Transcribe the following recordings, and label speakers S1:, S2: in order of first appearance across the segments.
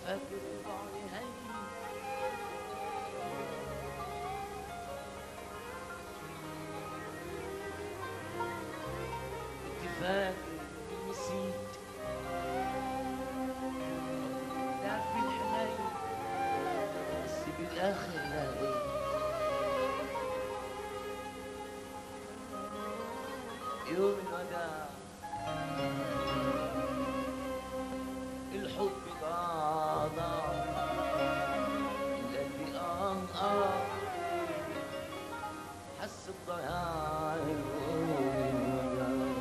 S1: فاكر بعضي هين كنت فاكر إني نسيت لا في الحنين بس بالاخر لقيت يوم الوداع الحب ضاع ضاع القلب آه آه حس بضياع يوم الوداع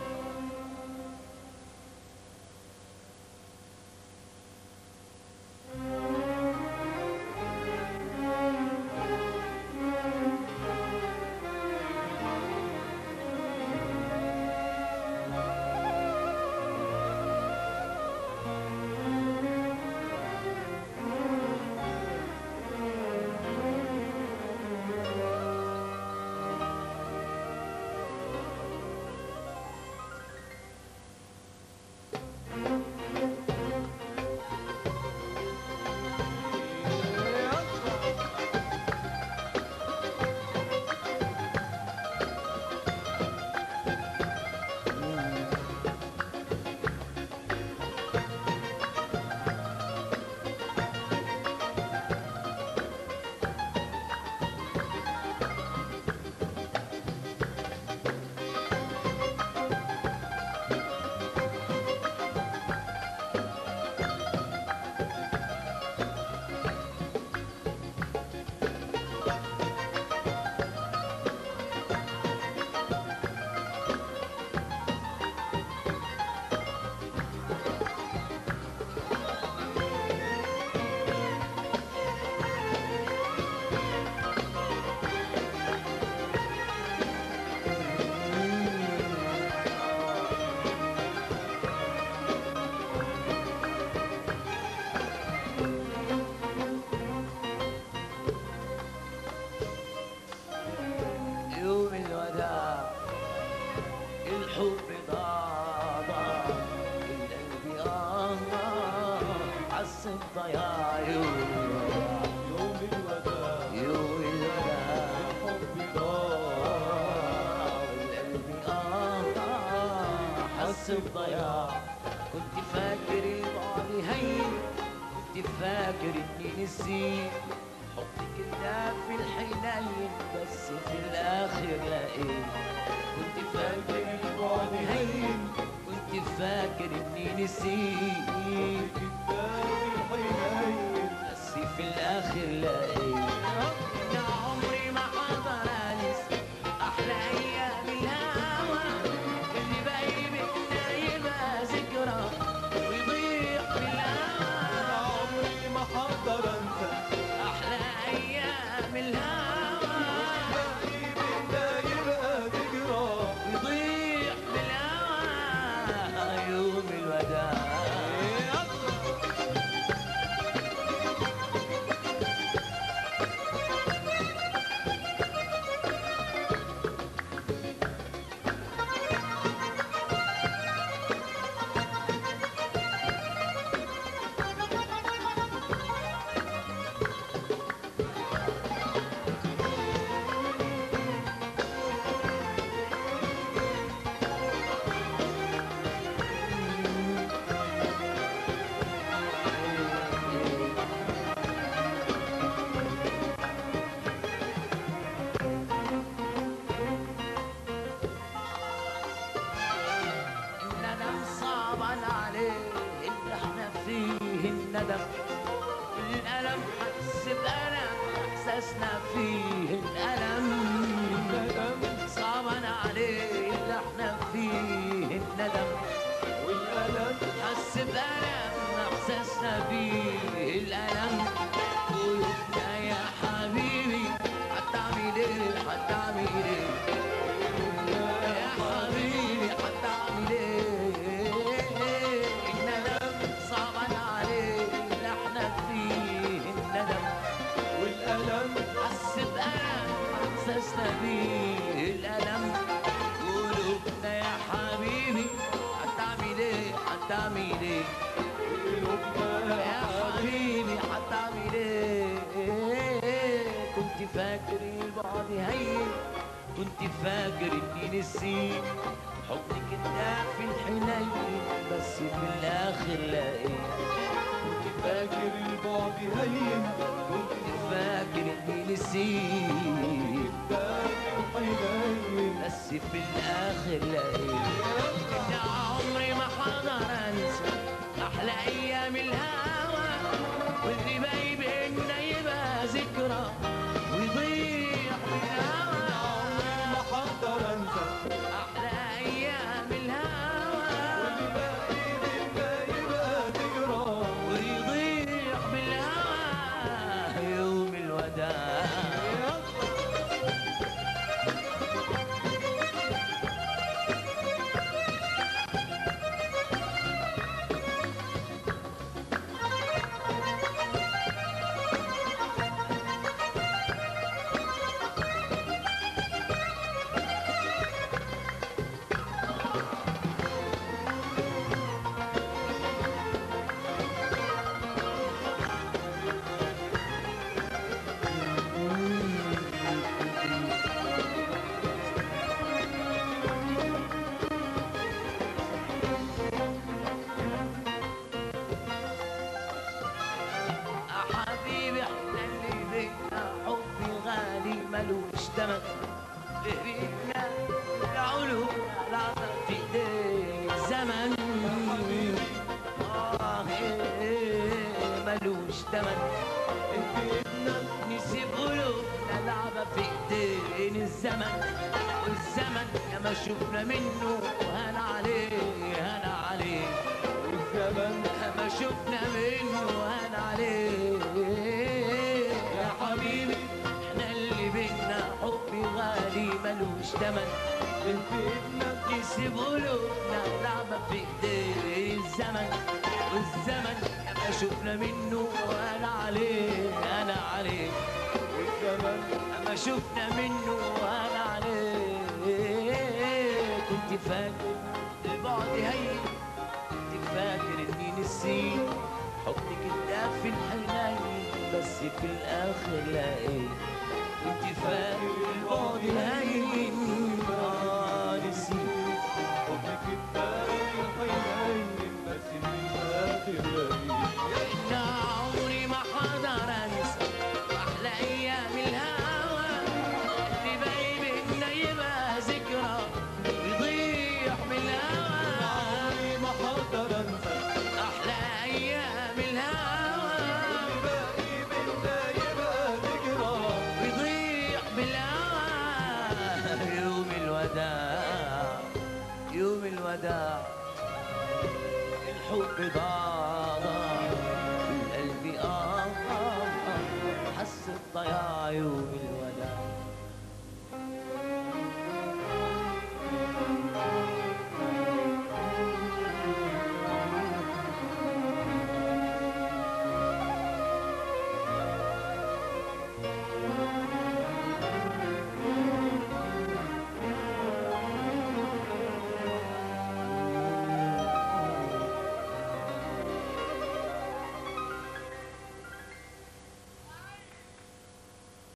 S1: يوم الوداع الحب ضاع ضاع القلب آه آه حس بضياع يوم الوداع
S2: يوم الوداع
S1: يوم الوداع
S2: الحب ضاع
S1: والقلب آه آه حس بضياع كنت فاكر البعد هين كنت فاكر اني نسيت حبك كده في الحنين بس في الاخر لقيت كنت فاكر البعد هين كنت فاكر اني نسيت
S2: كتاب الحنين
S1: بس في الاخر لقيت يا عمري ما حضر انس احلى ايام الهوى اللي باقي منا يبقى ذكرى ويضيع في الهوى
S2: عمري ما حقدر انسى
S1: احلى ايام الهوى
S2: ده يبقى ذكرى
S1: ويضيع في الهوى يوم الوداع الندم صعبا عليه اللي احنا فيه الندم الألم حس بألم إحساسنا فيه الألم
S2: الندم
S1: صعبا عليه اللي احنا فيه الندم
S2: والألم
S1: حس بألم إحساسنا فيه الألم قلوبنا يا حبيبي هتعمل ايه هتعمل ايه يا حبيبي هتعمل ايه الندم صعبا عليه اللي احنا فيه الندم
S2: والألم
S1: حس بألم إحساسنا بيه الألم قلوبنا يا حبيبي هتعمل ايه هتعمل ايه
S2: قلوبنا
S1: يا حبيبي فاكر البعد هين كنت فاكر اني نسيت حضنك انت في الحنين بس في الاخر لقيت
S2: فاكر البعد هين
S1: كنت فاكر اني نسيت
S2: فاكر حنين
S1: بس في الاخر لقيت ان عمري ما حقدر انسى احلى ايام الهوى واللي باقي بينا يبقى ذكرى ويضيع بالهوى
S2: ما حقدر انسى
S1: احلى ايام الهوى
S2: واللي باقي بينا يبقى ذكرى
S1: ويضيع بالهوى يوم الوداع يا حبيبي احنا اللي بينا حبي غالي ملوش تمن قريبنا لعلومنا لعظة في ايدين الزمن اه إيه ملوش تمن
S2: بايدنا
S1: نسيب قلوبنا لعبة في ايدين الزمن والزمن يا ما شفنا منه هنا عليه هنا عليه
S2: والزمن
S1: ما شفنا منه هان عليه يا حبيبي احنا اللي بينا حب غالي ملوش تمن
S2: بايدنا
S1: نسيب قلوبنا لعبة في ايديه الزمن والزمن يا ما شفنا منه هان عليه هان عليه
S2: والزمن
S1: ما شفنا منه هان عليه كنت فاكر البعد هين كنت فاكر اني نسيت حضنك انت في الحنين بس في الاخر لقيت كنت فاكر البعد هين آه نسيت
S2: حبك الدايم حنين بس في الاخر لقيت
S1: إن عمري ما حقدر انسى احلى ايام الهوى اللي باقي بينا يبقى ذكرى يضيع بالهوى
S2: عمري ما حقدر انسى
S1: احلى ايام الهوى
S2: باقي بينا يبقى ذكرى
S1: يضيع بالهوى يوم الوداع يوم الوداع الحب ضاع القلب آه آه آه حس بضياع يوم الوداع